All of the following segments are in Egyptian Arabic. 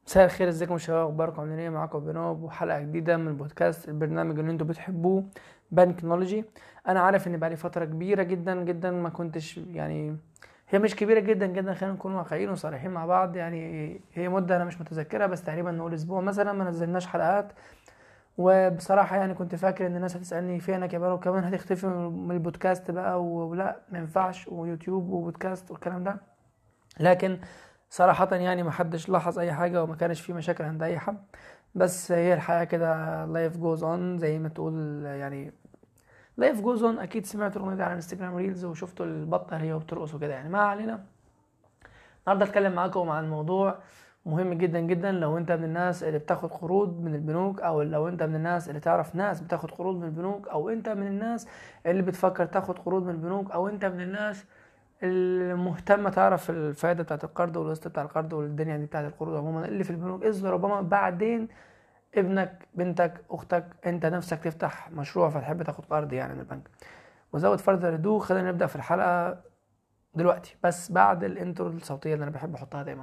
مساء الخير ازيكم يا شباب اخباركم عاملين ايه معاكم بنوب وحلقه جديده من بودكاست البرنامج اللي انتوا بتحبوه بنك نولوجي انا عارف ان بقالي فتره كبيره جدا جدا ما كنتش يعني هي مش كبيره جدا جدا خلينا نكون واقعيين وصريحين مع بعض يعني هي مده انا مش متذكرها بس تقريبا نقول اسبوع مثلا ما نزلناش حلقات وبصراحه يعني كنت فاكر ان الناس هتسالني فينك يا بارو كمان هتختفي من البودكاست بقى ولا ما ينفعش ويوتيوب وبودكاست والكلام ده لكن صراحة يعني ما حدش لاحظ أي حاجة وما كانش في مشاكل عند أي حد بس هي الحياة كده life goes on زي ما تقول يعني life goes on أكيد سمعت الأغنية دي على انستجرام ريلز وشفتوا البطة هي وبترقص وكده يعني ما علينا النهاردة أتكلم معاكم عن موضوع مهم جدا جدا لو انت من الناس اللي بتاخد قروض من البنوك او لو انت من الناس اللي تعرف ناس بتاخد قروض من البنوك او انت من الناس اللي بتفكر تاخد قروض من البنوك او انت من الناس المهتمة تعرف الفائدة بتاعت القرض والقسط بتاع القرض والدنيا دي بتاعت القروض عموما اللي في البنوك إذ ربما بعدين ابنك بنتك أختك أنت نفسك تفتح مشروع فتحب تاخد قرض يعني من البنك وزود فرد ردو خلينا نبدأ في الحلقة دلوقتي بس بعد الانترو الصوتية اللي أنا بحب أحطها دايما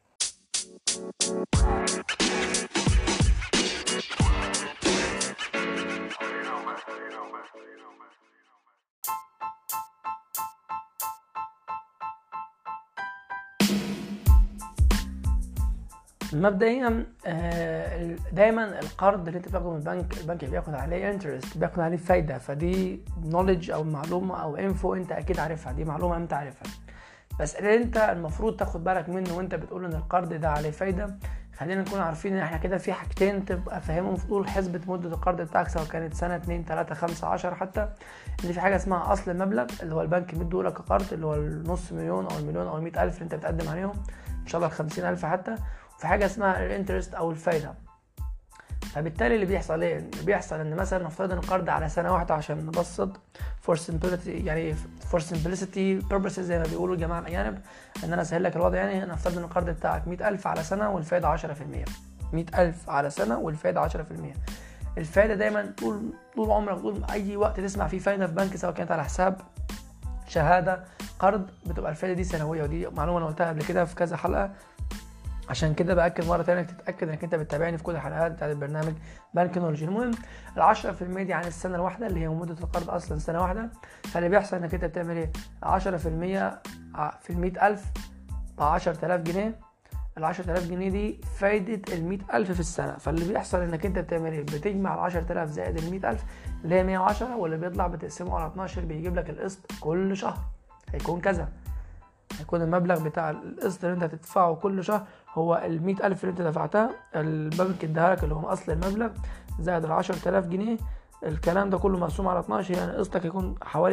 مبدئيا آه، دايما القرض اللي انت بتاخده من البنك البنك بياخد عليه انترست بياخد عليه فايده فدي نولج او معلومه او انفو انت اكيد عارفها دي معلومه انت عارفها بس اللي انت المفروض تاخد بالك منه وانت بتقول ان القرض ده عليه فايده خلينا نكون عارفين ان احنا كده في حاجتين تبقى فاهمهم في طول حسبة مدة القرض بتاعك سواء كانت سنة اتنين تلاتة خمسة عشر حتى ان في حاجة اسمها اصل المبلغ اللي هو البنك مديهولك كقرض اللي هو النص مليون او المليون او المية الف اللي انت بتقدم عليهم ان شاء الله الخمسين الف حتى في حاجه اسمها الانترست او الفايده فبالتالي اللي بيحصل ايه اللي بيحصل ان مثلا نفترض ان القرض على سنه واحده عشان نبسط فور simplicity يعني فور simplicity purposes زي ما بيقولوا الجماعه الاجانب ان انا اسهل لك الوضع يعني نفترض ان القرض بتاعك 100000 على سنه والفايده 10% 100000 على سنه والفايده 10% الفايده دايما طول طول عمرك طول اي وقت تسمع فيه فايده في بنك سواء كانت على حساب شهاده قرض بتبقى الفايده دي سنويه ودي معلومه انا قلتها قبل كده في كذا حلقه عشان كده باكد مره تانية انك تتاكد انك انت بتتابعني في كل الحلقات بتاعت البرنامج بنك نولوجي المهم ال 10% دي عن السنه الواحده اللي هي مده القرض اصلا سنه واحده فاللي بيحصل انك انت بتعمل ايه 10% في ال 100000 ب 10000 جنيه ال 10000 جنيه دي فايدة ال 100000 في السنة فاللي بيحصل انك انت بتعمل ايه بتجمع ال 10000 زائد ال 100000 اللي هي 110 واللي بيطلع بتقسمه على 12 بيجيب لك القسط كل شهر هيكون كذا هيكون المبلغ بتاع القسط اللي انت هتدفعه كل شهر هو ال ألف اللي انت دفعتها البنك اداها لك اللي هو اصل المبلغ زائد ال آلاف جنيه الكلام ده كله مقسوم على 12 يعني قسطك يكون حوالي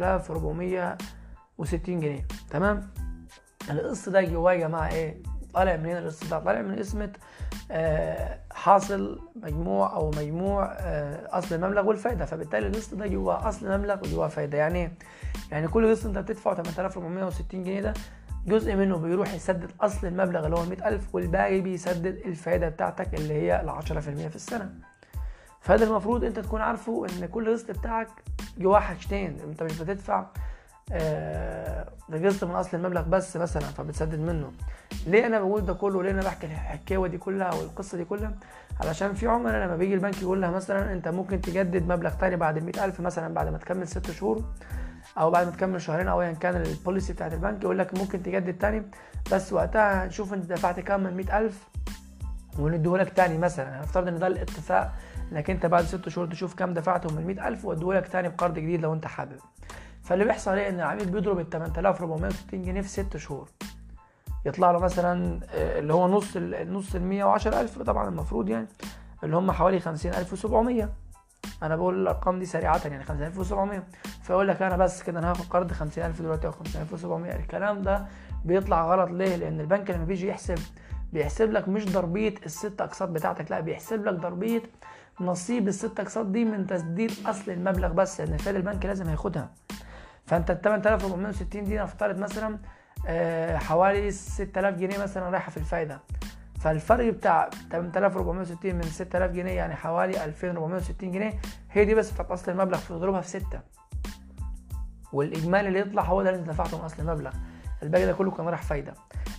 8460 جنيه تمام القسط ده جواه يا جماعه ايه طالع منين القسط ده طالع من اسمه آه حاصل مجموع او مجموع آه اصل المبلغ والفايده فبالتالي القسط ده جواه اصل المبلغ وجواه فايده يعني ايه يعني كل قسط انت بتدفعه 8460 جنيه ده جزء منه بيروح يسدد اصل المبلغ اللي هو 100000 والباقي بيسدد الفائده بتاعتك اللي هي ال 10% في السنه فهذا المفروض انت تكون عارفه ان كل قسط بتاعك جواه حاجتين انت مش بتدفع آه قسط من اصل المبلغ بس مثلا فبتسدد منه ليه انا بقول ده كله ليه انا بحكي الحكاوه دي كلها او القصه دي كلها علشان في عملاء لما بيجي البنك يقول لها مثلا انت ممكن تجدد مبلغ تاني بعد ال ألف مثلا بعد ما تكمل ست شهور او بعد ما تكمل شهرين او ايا كان البوليسي بتاعت البنك يقول لك ممكن تجدد تاني بس وقتها هنشوف انت دفعت كام من 100000 ونديهولك تاني مثلا هنفترض ان ده الاتفاق انك انت بعد ست شهور تشوف كام دفعته من 100000 واديهولك تاني بقرض جديد لو انت حابب فاللي بيحصل ايه ان العميل بيضرب ال 8460 جنيه في ست شهور يطلع له مثلا آه، اللي هو نص نص ال 110000 طبعا المفروض يعني اللي هم حوالي 50700 انا بقول الارقام دي سريعه يعني 5700 فيقول لك انا بس كده انا هاخد قرض 50000 دلوقتي او 5700 الكلام ده بيطلع غلط ليه لان البنك لما بيجي يحسب بيحسب لك مش ضربيه الست اقساط بتاعتك لا بيحسب لك ضربيه نصيب الست اقساط دي من تسديد اصل المبلغ بس لان فعل البنك لازم هياخدها فانت ال 8460 دي نفترض مثلا آه، حوالي 6000 جنيه مثلا رايحه في الفايده فالفرق بتاع 8460 من 6000 جنيه يعني حوالي 2460 جنيه هي دي بس بتاعت اصل المبلغ فتضربها في 6 والاجمالي اللي يطلع هو ده اللي انت دفعته من اصل المبلغ الباقي ده كله كان رايح فايده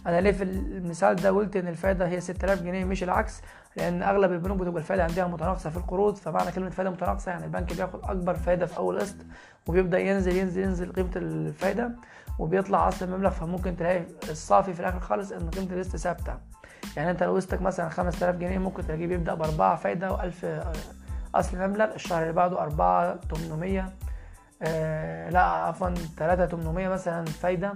انا ليه في المثال ده قلت ان الفائده هي 6000 جنيه مش العكس لان اغلب البنوك بتبقى الفائده عندها متناقصه في القروض فمعنى كلمه فائده متناقصه يعني البنك بياخد اكبر فائده في اول قسط وبيبدا ينزل ينزل ينزل قيمه الفائده وبيطلع اصل المبلغ فممكن تلاقي الصافي في الاخر خالص ان قيمه القسط ثابته يعني انت لو قسطك مثلا 5000 جنيه ممكن تلاقيه بيبدا باربعه فايده و1000 اصل المبلغ الشهر اللي بعده 4 800 آه لا عفوا 3 800 مثلا فايده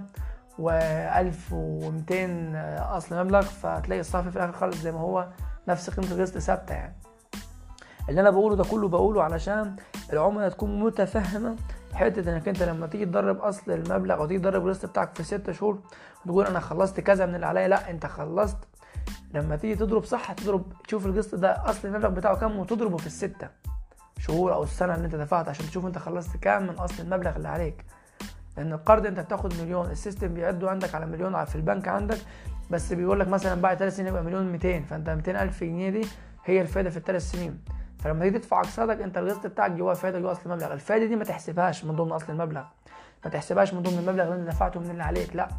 و1200 اصل مبلغ فتلاقي الصافي في الاخر خالص زي ما هو نفس قيمه القسط ثابته يعني اللي انا بقوله ده كله بقوله علشان العملاء تكون متفهمه حته انك انت لما تيجي تدرب اصل المبلغ او تيجي تدرب القسط بتاعك في ست شهور وتقول انا خلصت كذا من اللي عليا لا انت خلصت لما تيجي تضرب صح تضرب تشوف القسط ده اصل المبلغ بتاعه كام وتضربه في السته شهور او السنه اللي انت دفعت عشان تشوف انت خلصت كام من اصل المبلغ اللي عليك لان القرض انت بتاخد مليون السيستم بيعده عندك على مليون في البنك عندك بس بيقول لك مثلا بعد ثلاث سنين يبقى مليون 200 فانت 200 الف جنيه دي هي الفائده في الثلاث سنين فلما تيجي تدفع اقساطك انت القسط بتاعك جواه فائده جوه اصل المبلغ الفائده دي ما تحسبهاش من ضمن اصل المبلغ ما تحسبهاش من ضمن المبلغ اللي انت دفعته من اللي عليك لا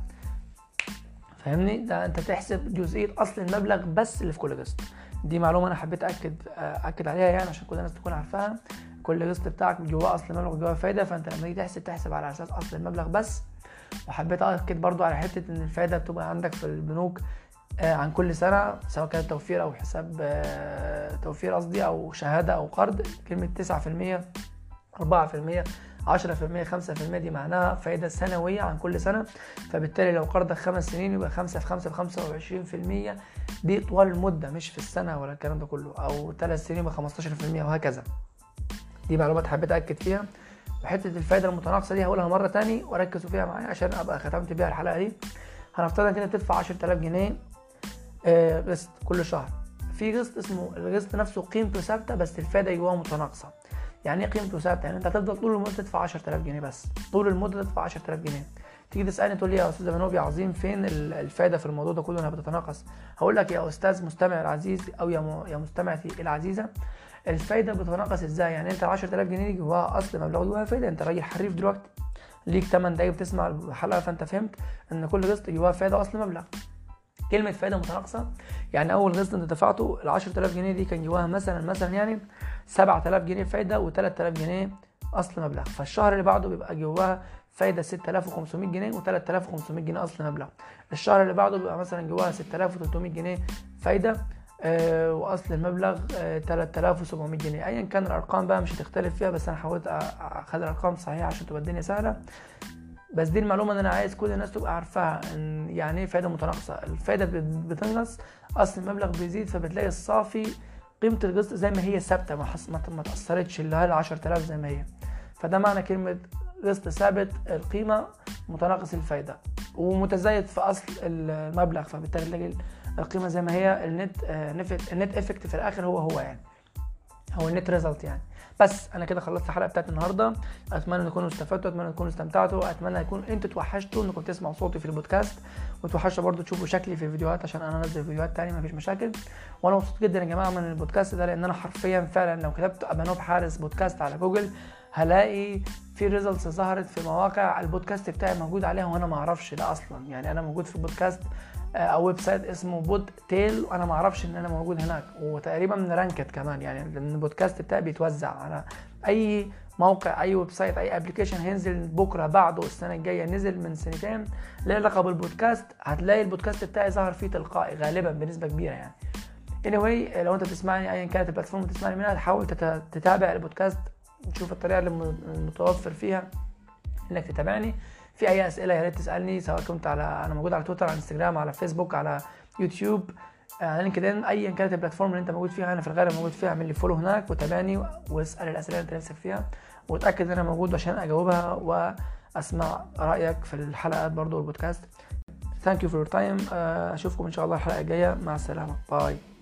فاهمني ده انت تحسب جزئيه اصل المبلغ بس اللي في كل قسط دي معلومه انا حبيت اكد اكد عليها يعني عشان كل الناس تكون عارفاها كل قسط بتاعك جواه اصل المبلغ وجواه فايده فانت لما تيجي تحسب تحسب على اساس اصل المبلغ بس وحبيت اكد برضو على حته ان الفايده بتبقى عندك في البنوك عن كل سنة سواء كانت توفير أو حساب توفير قصدي أو شهادة أو قرض كلمة تسعة في المية أربعة في المية عشرة في المية خمسة في المية دي معناها فايدة سنوية عن كل سنة فبالتالي لو قرضك خمس سنين يبقى خمسة في خمسة بخمسة وعشرين في المية دي طوال المدة مش في السنة ولا الكلام ده كله أو ثلاث سنين يبقى خمستاشر في المية وهكذا دي معلومات حبيت أكد فيها وحتة الفايدة المتناقصة دي هقولها مرة تاني وركزوا فيها معايا عشان أبقى ختمت بيها الحلقة دي هنفترض انك انت بتدفع 10000 جنيه قسط كل شهر في قسط اسمه القسط نفسه قيمته ثابته بس الفائده جواه متناقصه يعني ايه قيمته ثابته يعني انت هتفضل طول المده تدفع 10000 جنيه بس طول المده تدفع 10000 جنيه تيجي تسالني تقول لي يا استاذ منوبي عظيم فين الفائده في الموضوع ده كله انها بتتناقص هقول لك يا استاذ مستمع العزيز او يا يا مستمعتي العزيزه الفايده بتتناقص ازاي يعني انت ال 10000 جنيه دي جواها اصل مبلغ جواها فايده انت راجل حريف دلوقتي ليك 8 دقايق بتسمع الحلقه فانت فهمت ان كل قسط جواه فايده اصل مبلغ كلمة فايدة متناقصة يعني أول قسط أنت دفعته ال 10000 جنيه دي كان جواها مثلا مثلا يعني 7000 جنيه فايدة و 3000 جنيه أصل مبلغ فالشهر اللي بعده بيبقى جواها فايدة 6500 جنيه و 3500 جنيه أصل مبلغ الشهر اللي بعده بيبقى مثلا جواها 6300 جنيه فايدة آه واصل المبلغ آه 3700 جنيه ايا كان الارقام بقى مش هتختلف فيها بس انا حاولت اخلي الارقام صحيحه عشان تبقى الدنيا سهله بس دي المعلومه اللي انا عايز كل الناس تبقى عارفاها ان يعني ايه فايده متناقصه الفايده بتنقص اصل المبلغ بيزيد فبتلاقي الصافي قيمه القسط زي ما هي ثابته ما حص... ما تاثرتش اللي هي ال 10000 زي ما هي فده معنى كلمه قسط ثابت القيمه متناقص الفايده ومتزايد في اصل المبلغ فبالتالي تلاقي القيمه زي ما هي النت النت افكت في الاخر هو هو يعني هو النت ريزلت يعني بس انا كده خلصت الحلقه بتاعت النهارده اتمنى تكونوا استفدتوا اتمنى تكونوا استمتعتوا اتمنى يكون انتوا توحشتوا انكم تسمعوا صوتي في البودكاست وتوحشوا برضو تشوفوا شكلي في الفيديوهات عشان انا انزل فيديوهات تاني مفيش مشاكل وانا مبسوط جدا يا جماعه من البودكاست ده لان انا حرفيا فعلا لو كتبت ابانوب حارس بودكاست على جوجل هلاقي في ريزلتس ظهرت في مواقع البودكاست بتاعي موجود عليها وانا ما اعرفش ده اصلا يعني انا موجود في بودكاست او ويب سايت اسمه بود تيل وانا ما اعرفش ان انا موجود هناك وتقريبا من رانكت كمان يعني لان البودكاست بتاعي بيتوزع على اي موقع اي ويب سايت اي ابلكيشن هينزل بكره بعده السنه الجايه نزل من سنتين له علاقه بالبودكاست هتلاقي البودكاست بتاعي ظهر فيه تلقائي غالبا بنسبه كبيره يعني anyway لو انت بتسمعني ايا كانت البلاتفورم اللي بتسمعني منها حاول تتابع البودكاست تشوف الطريقه اللي المتوفر فيها انك تتابعني في اي اسئله يا ريت تسالني سواء كنت على انا موجود على تويتر على انستجرام على فيسبوك على يوتيوب على لينكدين ايا كانت البلاتفورم اللي انت موجود فيها انا في الغالب موجود فيها اعمل لي فولو هناك وتابعني واسال الاسئله اللي انت نفسك فيها وتاكد ان انا موجود عشان اجاوبها واسمع رايك في الحلقات برضو والبودكاست ثانك يو فور يور تايم اشوفكم ان شاء الله الحلقه الجايه مع السلامه باي